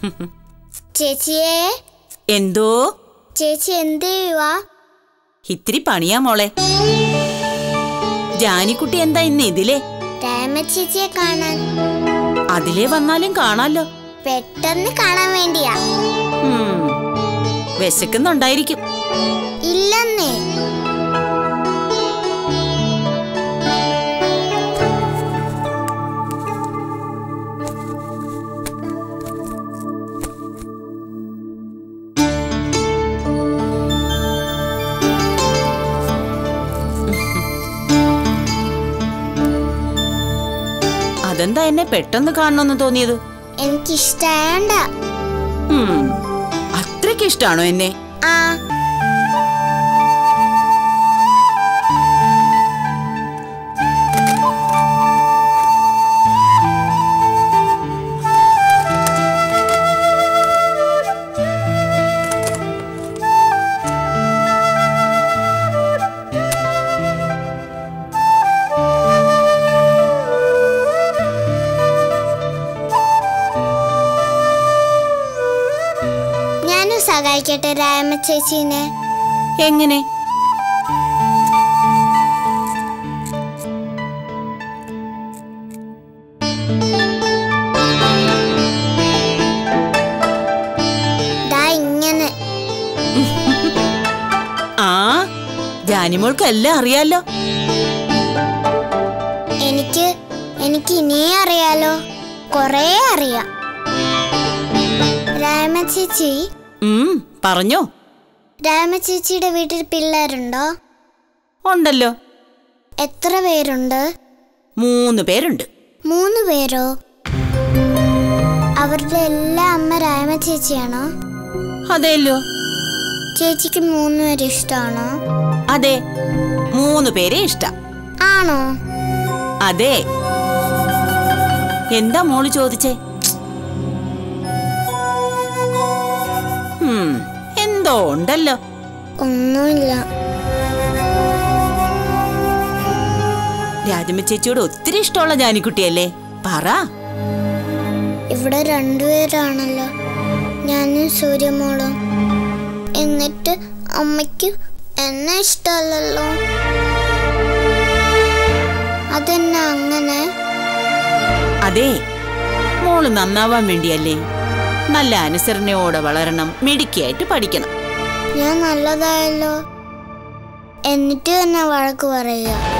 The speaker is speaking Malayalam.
ചേച്ചിയെ എന്തോ ചേച്ചി എന്ത് ചെയ്യുവാ ഇത്തിരി പണിയാ മോളെ ജാനിക്കുട്ടി എന്താ ഇന്ന് ഇതിലെ രാമ ചേച്ചിയെ കാണാൻ അതിലേ വന്നാലും കാണാലോ പെട്ടെന്ന് കാണാൻ വേണ്ടിയാ ഉം, വിശക്കുന്നുണ്ടായിരിക്കും ഇല്ലെന്നേ അതെന്താ എന്നെ പെട്ടെന്ന് കാണണമെന്ന് തോന്നിയത് എനിക്കിഷ്ടായണ്ട ഉം, അത്രയ്ക്ക് ഇഷ്ടാണോ എന്നെ ആ ഞാനും സഹായിക്കട്ടെ രാമ ചേച്ചീനെ എങ്ങനെ ദാ ഇങ്ങനെ ആ ജാനിമോൾക്ക് എല്ലാം അറിയാലോ എനിക്ക് എനിക്ക് ഇനിയും അറിയാലോ കൊറേ അറിയാം രാമ ചേച്ചി ഉം പറഞ്ഞോ രാമ ചേച്ചിയുടെ വീട്ടിൽ പിള്ളേരുണ്ടോ ഉണ്ടല്ലോ എത്ര പേരുണ്ട് മൂന്ന് പേരുണ്ട് മൂന്ന് പേരോ അവരുടെ എല്ലാ അമ്മ രാമ ചേച്ചിയാണോ അതെല്ലോ ചേച്ചിക്ക് മൂന്ന് പേര് ഇഷ്ടമാണോ അതെ മൂന്ന് പേരെ ഇഷ്ടം ആണോ അതെ എന്താ മോള് ചോദിച്ചേ ഉം, എന്തോ ഉണ്ടല്ലോ ഒന്നുമില്ല രാജമ്മ ചേച്ചിയോട് ഒത്തിരി ഇഷ്ടമുള്ള ജാനിക്കുട്ടിയല്ലേ പറ ഇവിടെ രണ്ടുപേരാണല്ലോ ഞാനും സൂര്യമോളും എന്നിട്ട് അമ്മയ്ക്ക് എന്നെ ഇഷ്ടമല്ലല്ലോ അതെന്നാ അങ്ങനെ അതെ മോള് നന്നാവാൻ വേണ്ടിയല്ലേ നല്ല അനുസരണയോടെ വളരണം മിടുക്കിയായിട്ട് പഠിക്കണം ഞാൻ നല്ലതായല്ലോ എന്നിട്ട് തന്നെ വഴക്ക് പറയുക